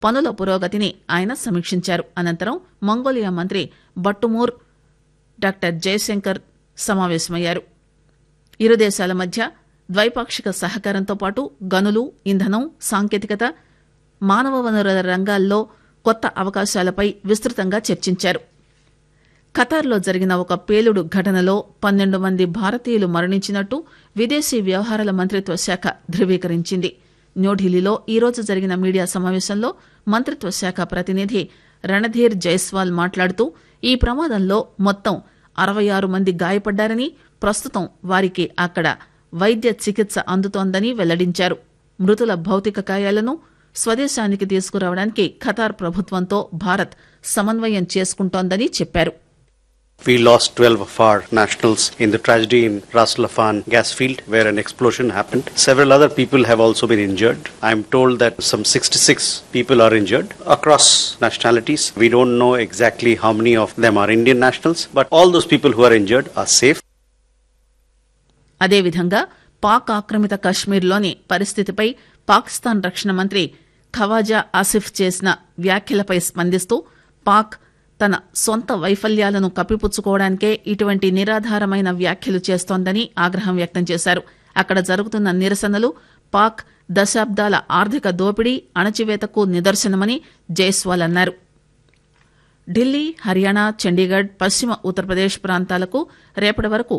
పనుల పురోగతిని ఆయన సమీక్షించారు అనంతరం మంగోలియా మంత్రి బట్టుమూర్ డాక్టర్ జయశంకర్ సమావేశమయ్యారు ఇరు దేశాల మధ్య ద్వైపాక్షిక సహకారంతో పాటు గనులు ఇంధనం సాంకేతికత మానవ వనరుల రంగాల్లో కొత్త అవకాశాలపై విస్తృతంగా చర్చించారు ఖతార్లో జరిగిన ఒక పేలుడు ఘటనలో పన్నెండు మంది భారతీయులు మరణించినట్టు విదేశీ వ్యవహారాల మంత్రిత్వ శాఖ ధృవీకరించింది న్యూఢిల్లీలో ఈరోజు జరిగిన మీడియా సమావేశంలో మంత్రిత్వ శాఖ ప్రతినిధి రణధీర్ జైస్వాల్ మాట్లాడుతూ ఈ ప్రమాదంలో మొత్తం అరవై ఆరు మంది గాయపడ్డారని ప్రస్తుతం వారికి అక్కడ వైద్య చికిత్స అందుతోందని వెల్లడించారు మృతుల భౌతిక కాయాలను స్వదేశానికి తీసుకురావడానికి ఖతార్ ప్రభుత్వంతో భారత్ సమన్వయం చేసుకుంటోందని చెప్పారు We lost 12 of our nationals in the tragedy in Ras Laffan gas field where an explosion happened. Several other people have also been injured. I'm told that some 66 people are injured across nationalities. We don't know exactly how many of them are Indian nationals, but all those people who are injured are safe. అదేవిధంగా పాక్ ఆక్రమిత కశ్మీర్లోని పరిస్థితిపై పాకిస్తాన్ రక్షణ మంత్రి ఖవాజా ఆసిఫ్ చేసిన వ్యాఖ్యలపై స్పందిస్తూ పాక్ తన సొంత వైఫల్యాలను కప్పిపుచ్చుకోవడానికే ఇటువంటి నిరాధారమైన వ్యాఖ్యలు చేస్తోందని ఆగ్రహం వ్యక్తం చేశారు అక్కడ జరుగుతున్న నిరసనలు పాక్ దశాబ్దాల ఆర్థిక దోపిడీ అణచివేతకు నిదర్శనమని జైస్వాల్ అన్నారు ఢిల్లీ హర్యానా చండీగఢ్ పశ్చిమ ఉత్తరప్రదేశ్ ప్రాంతాలకు రేపటి వరకు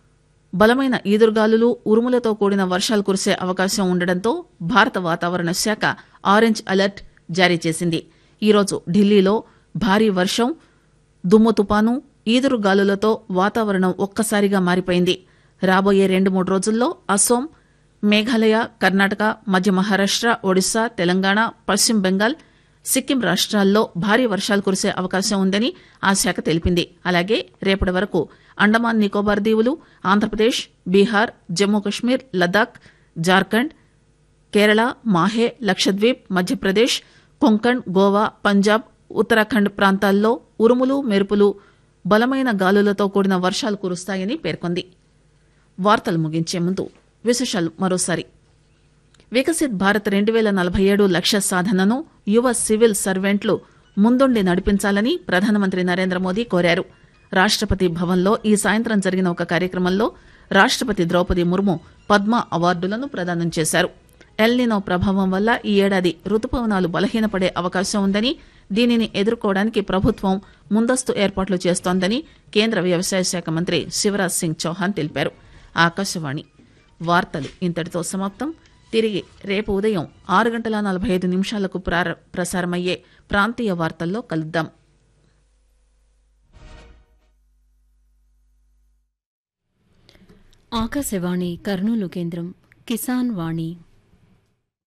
బలమైన ఈదురుగాలులు ఉరుములతో కూడిన వర్షాలు కురిసే అవకాశం ఉండడంతో భారత వాతావరణ శాఖ ఆరెంజ్ అలర్ట్ జారీ చేసింది ఈరోజు ఢిల్లీలో భారీ వర్షం దుమ్ము తుపాను ఈదురుగాలులతో వాతావరణం ఒక్కసారిగా మారిపోయింది రాబోయే రెండు మూడు రోజుల్లో అసోం మేఘాలయ కర్ణాటక మధ్య మహారాష్ట ఒడిశా తెలంగాణ పశ్చిమ బెంగాల్ సిక్కిం రాష్ట్రాల్లో భారీ వర్షాలు కురిసే అవకాశం ఉందని ఆ శాఖ తెలిపింది అలాగే రేపటి వరకు అండమాన్ నికోబార్ దీవులు ఆంధ్రప్రదేశ్ బీహార్ జమ్మూ కశ్మీర్ లద్దాఖ్ జార్ఖండ్ కేరళ మాహే లక్షద్వీప్ మధ్యప్రదేశ్ కొంకణ్ గోవా పంజాబ్ ఉత్తరాఖండ్ ప్రాంతాల్లో ఉరుములు మెరుపులు బలమైన గాలులతో కూడిన వర్షాలు కురుస్తాయని పేర్కొంది వార్తలు ముగించే ముందు విశేషాలు మరోసారి వికసిత్ భారత్ రెండు వేల నలభై ఏడు లక్ష్య సాధనను యువ సివిల్ సర్వెంట్లు ముందుండి నడిపించాలని ప్రధానమంత్రి నరేంద్ర మోదీ కోరారు రాష్టపతి భవన్లో ఈ సాయంత్రం జరిగిన ఒక కార్యక్రమంలో రాష్టపతి ద్రౌపది ముర్ము పద్మ అవార్డులను ప్రదానం చేశారు ఎల్నినో ప్రభావం వల్ల ఈ ఏడాది రుతుపవనాలు బలహీనపడే అవకాశం ఉందని దీనిని ఎదుర్కోవడానికి ప్రభుత్వం ముందస్తు ఏర్పాట్లు చేస్తోందని కేంద్ర వ్యవసాయ శాఖ మంత్రి శివరాజ్ సింగ్ చౌహాన్ తెలిపారు ఆకాశవాణి వార్తలు ఇంతటితో సమాప్తం తిరిగి రేపు ఉదయం ఆరు గంటల నలభై ఐదు నిమిషాలకు ప్రార- ప్రసారమయ్యే ప్రాంతీయ వార్తల్లో కలుద్దాం ఆకాశవాణి కర్నూలు కేంద్రం కిసాన్ వాణి